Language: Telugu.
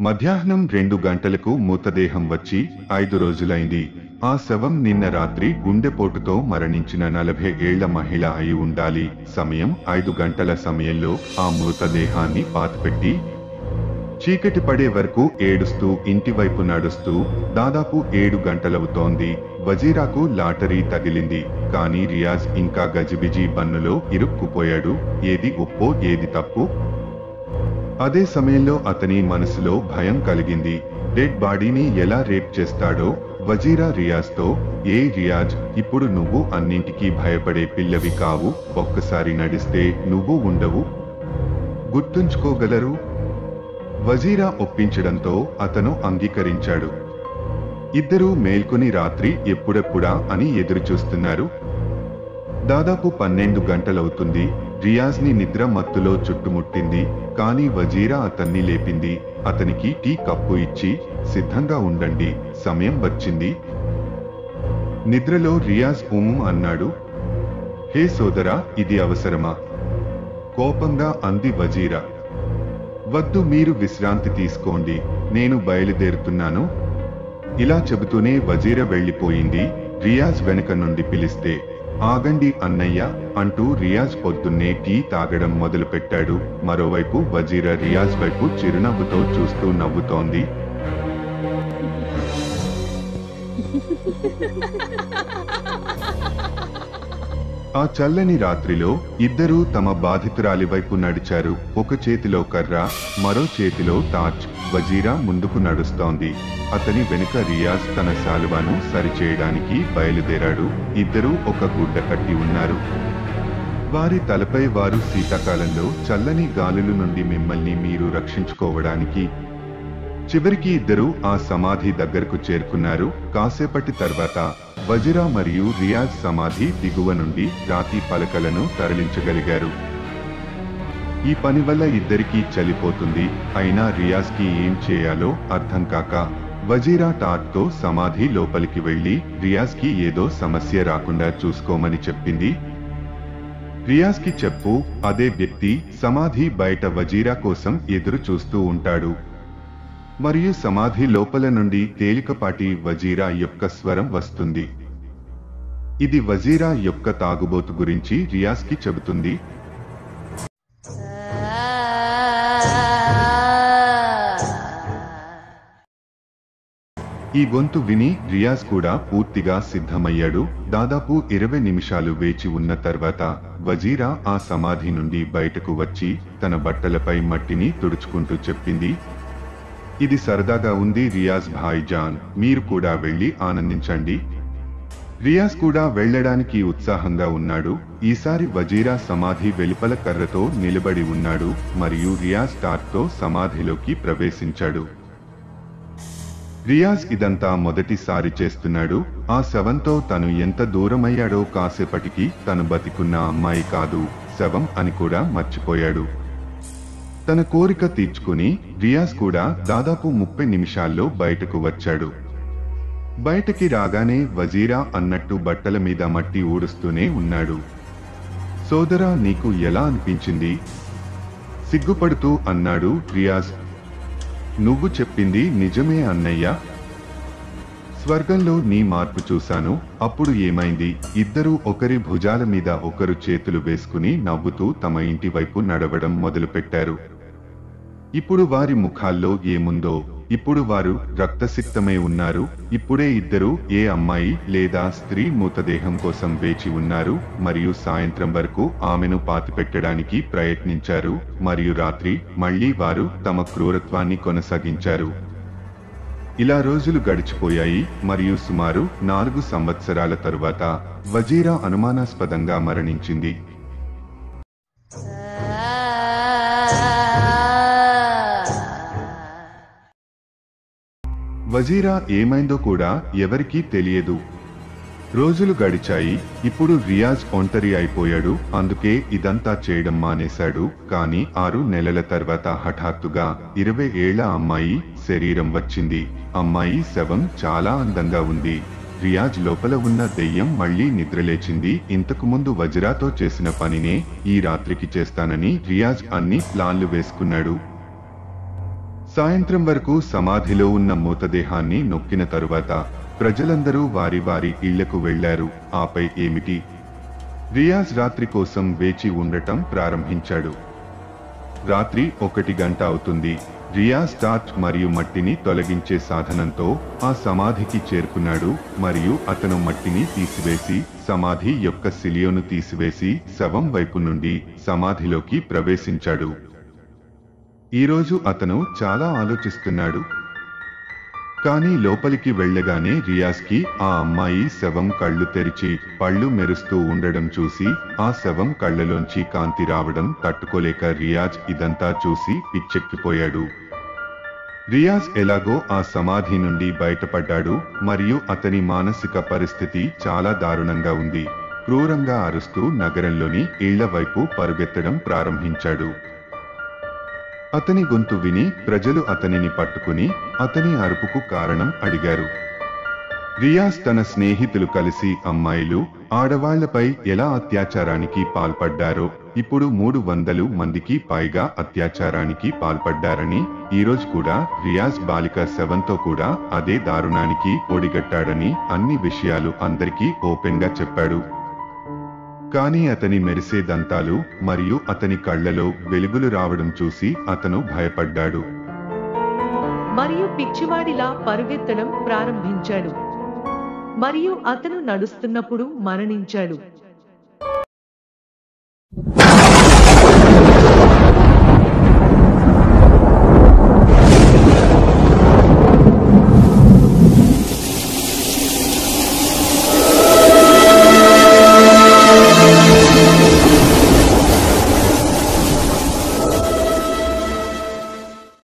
మధ్యాహ్నం రెండు గంటలకు మృతదేహం వచ్చి ఐదు రోజులైంది ఆ శవం నిన్న రాత్రి గుండెపోటుతో మరణించిన నలభై ఏళ్ల మహిళ అయి ఉండాలి సమయం ఐదు గంటల సమయంలో ఆ మృతదేహాన్ని పాతిపెట్టి చీకటి పడే వరకు ఏడుస్తూ ఇంటివైపు నడుస్తూ దాదాపు ఏడు గంటలవుతోంది వజీరాకు లాటరీ తగిలింది కానీ రియాజ్ ఇంకా గజిబిజి బన్నులో ఇరుక్కుపోయాడు ఏది ఒప్పో ఏది తప్పు అదే సమయంలో అతని మనసులో భయం కలిగింది డెడ్ బాడీని ఎలా రేప్ చేస్తాడో వజీరా రియాజ్తో ఏ రియాజ్ ఇప్పుడు నువ్వు అన్నింటికీ భయపడే పిల్లవి కావు ఒక్కసారి నడిస్తే నువ్వు ఉండవు గుర్తుంచుకోగలరు వజీరా ఒప్పించడంతో అతను అంగీకరించాడు ఇద్దరూ మేల్కొని రాత్రి ఎప్పుడెప్పుడా అని ఎదురుచూస్తున్నారు దాదాపు పన్నెండు గంటలవుతుంది రియాజ్ ని నిద్ర మత్తులో చుట్టుముట్టింది కానీ వజీరా అతన్ని లేపింది అతనికి టీ కప్పు ఇచ్చి సిద్ధంగా ఉండండి సమయం వచ్చింది నిద్రలో రియాజ్ ఉము అన్నాడు హే సోదరా ఇది అవసరమా కోపంగా అంది వజీరా వద్దు మీరు విశ్రాంతి తీసుకోండి నేను బయలుదేరుతున్నాను ఇలా చెబుతూనే వజీర వెళ్ళిపోయింది రియాజ్ వెనుక నుండి పిలిస్తే ఆగండి అన్నయ్య అంటూ రియాజ్ పొద్దున్నే టీ తాగడం మొదలుపెట్టాడు మరోవైపు వజీర రియాజ్ వైపు చిరునవ్వుతో చూస్తూ నవ్వుతోంది ఆ చల్లని రాత్రిలో ఇద్దరూ తమ బాధితురాలి వైపు నడిచారు ఒక చేతిలో కర్ర మరో చేతిలో టార్చ్ వజీరా ముందుకు నడుస్తోంది అతని వెనుక రియాజ్ తన శాలువాను సరిచేయడానికి బయలుదేరాడు ఇద్దరూ ఒక గుడ్డ కట్టి ఉన్నారు వారి తలపై వారు శీతాకాలంలో చల్లని గాలుల నుండి మిమ్మల్ని మీరు రక్షించుకోవడానికి చివరికి ఇద్దరు ఆ సమాధి దగ్గరకు చేరుకున్నారు కాసేపటి తర్వాత వజిరా మరియు రియాజ్ సమాధి దిగువ నుండి రాతి పలకలను తరలించగలిగారు ఈ పని వల్ల ఇద్దరికీ చలిపోతుంది అయినా రియాజ్ కి ఏం చేయాలో అర్థం కాక వజీరా టాట్ తో సమాధి లోపలికి వెళ్లి రియాజ్ కి ఏదో సమస్య రాకుండా చూసుకోమని చెప్పింది రియాజ్ కి చెప్పు అదే వ్యక్తి సమాధి బయట వజీరా కోసం ఎదురు చూస్తూ ఉంటాడు మరియు సమాధి లోపల నుండి తేలికపాటి వజీరా యొక్క స్వరం వస్తుంది ఇది వజీరా యొక్క తాగుబోతు గురించి రియాజ్ కి చెబుతుంది ఈ గొంతు విని రియాజ్ కూడా పూర్తిగా సిద్ధమయ్యాడు దాదాపు ఇరవై నిమిషాలు వేచి ఉన్న తర్వాత వజీరా ఆ సమాధి నుండి బయటకు వచ్చి తన బట్టలపై మట్టిని తుడుచుకుంటూ చెప్పింది ఇది సరదాగా ఉంది రియాజ్ భాయ్ జాన్ మీరు కూడా వెళ్లి ఆనందించండి రియాజ్ కూడా వెళ్ళడానికి ఉత్సాహంగా ఉన్నాడు ఈసారి వజీరా సమాధి వెలుపల కర్రతో నిలబడి ఉన్నాడు మరియు రియాజ్ టార్తో సమాధిలోకి ప్రవేశించాడు రియాజ్ ఇదంతా మొదటిసారి చేస్తున్నాడు ఆ శవంతో తను ఎంత దూరమయ్యాడో కాసేపటికి తను బతికున్న అమ్మాయి కాదు శవం అని కూడా మర్చిపోయాడు తన కోరిక తీర్చుకుని రియాజ్ కూడా దాదాపు ముప్పై నిమిషాల్లో బయటకు వచ్చాడు బయటకి రాగానే వజీరా అన్నట్టు బట్టల మీద మట్టి ఊడుస్తూనే ఉన్నాడు సోదరా నీకు ఎలా అనిపించింది సిగ్గుపడుతూ అన్నాడు రియాజ్ నువ్వు చెప్పింది నిజమే అన్నయ్య స్వర్గంలో నీ మార్పు చూశాను అప్పుడు ఏమైంది ఇద్దరూ ఒకరి భుజాల మీద ఒకరు చేతులు వేసుకుని నవ్వుతూ తమ ఇంటి వైపు నడవడం మొదలుపెట్టారు ఇప్పుడు వారి ముఖాల్లో ఏముందో ఇప్పుడు వారు రక్తసిక్తమై ఉన్నారు ఇప్పుడే ఇద్దరు ఏ అమ్మాయి లేదా స్త్రీ మృతదేహం కోసం వేచి ఉన్నారు మరియు సాయంత్రం వరకు ఆమెను పాతిపెట్టడానికి ప్రయత్నించారు మరియు రాత్రి మళ్లీ వారు తమ క్రూరత్వాన్ని కొనసాగించారు ఇలా రోజులు గడిచిపోయాయి మరియు సుమారు నాలుగు సంవత్సరాల తరువాత వజీరా అనుమానాస్పదంగా మరణించింది వజీరా ఏమైందో కూడా ఎవరికీ తెలియదు రోజులు గడిచాయి ఇప్పుడు రియాజ్ ఒంటరి అయిపోయాడు అందుకే ఇదంతా చేయడం మానేశాడు కానీ ఆరు నెలల తర్వాత హఠాత్తుగా ఇరవై ఏళ్ల అమ్మాయి శరీరం వచ్చింది అమ్మాయి శవం చాలా అందంగా ఉంది రియాజ్ లోపల ఉన్న దెయ్యం మళ్లీ నిద్రలేచింది ఇంతకు ముందు వజ్రాతో చేసిన పనినే ఈ రాత్రికి చేస్తానని రియాజ్ అన్ని ప్లాన్లు వేసుకున్నాడు సాయంత్రం వరకు సమాధిలో ఉన్న మృతదేహాన్ని నొక్కిన తరువాత ప్రజలందరూ వారి వారి ఇళ్లకు వెళ్లారు ఆపై ఏమిటి రియాజ్ రాత్రి కోసం వేచి ఉండటం ప్రారంభించాడు రాత్రి ఒకటి గంట అవుతుంది రియాజ్ టార్చ్ మరియు మట్టిని తొలగించే సాధనంతో ఆ సమాధికి చేరుకున్నాడు మరియు అతను మట్టిని తీసివేసి సమాధి యొక్క సిలియోను తీసివేసి శవం వైపు నుండి సమాధిలోకి ప్రవేశించాడు ఈరోజు అతను చాలా ఆలోచిస్తున్నాడు కానీ లోపలికి వెళ్ళగానే రియాజ్కి ఆ అమ్మాయి శవం కళ్ళు తెరిచి పళ్ళు మెరుస్తూ ఉండడం చూసి ఆ శవం కళ్ళలోంచి కాంతి రావడం తట్టుకోలేక రియాజ్ ఇదంతా చూసి పిచ్చెక్కిపోయాడు రియాజ్ ఎలాగో ఆ సమాధి నుండి బయటపడ్డాడు మరియు అతని మానసిక పరిస్థితి చాలా దారుణంగా ఉంది క్రూరంగా అరుస్తూ నగరంలోని ఇళ్ల వైపు పరుగెత్తడం ప్రారంభించాడు అతని గొంతు విని ప్రజలు అతనిని పట్టుకుని అతని అరుపుకు కారణం అడిగారు రియాజ్ తన స్నేహితులు కలిసి అమ్మాయిలు ఆడవాళ్లపై ఎలా అత్యాచారానికి పాల్పడ్డారో ఇప్పుడు మూడు వందలు మందికి పైగా అత్యాచారానికి పాల్పడ్డారని ఈరోజు కూడా రియాజ్ బాలిక శవంతో కూడా అదే దారుణానికి ఒడిగట్టాడని అన్ని విషయాలు అందరికీ ఓపెన్ గా చెప్పాడు కానీ అతని మెరిసే దంతాలు మరియు అతని కళ్ళలో వెలుగులు రావడం చూసి అతను భయపడ్డాడు మరియు పిచ్చివాడిలా పరుగెత్తడం ప్రారంభించాడు మరియు అతను నడుస్తున్నప్పుడు మరణించాడు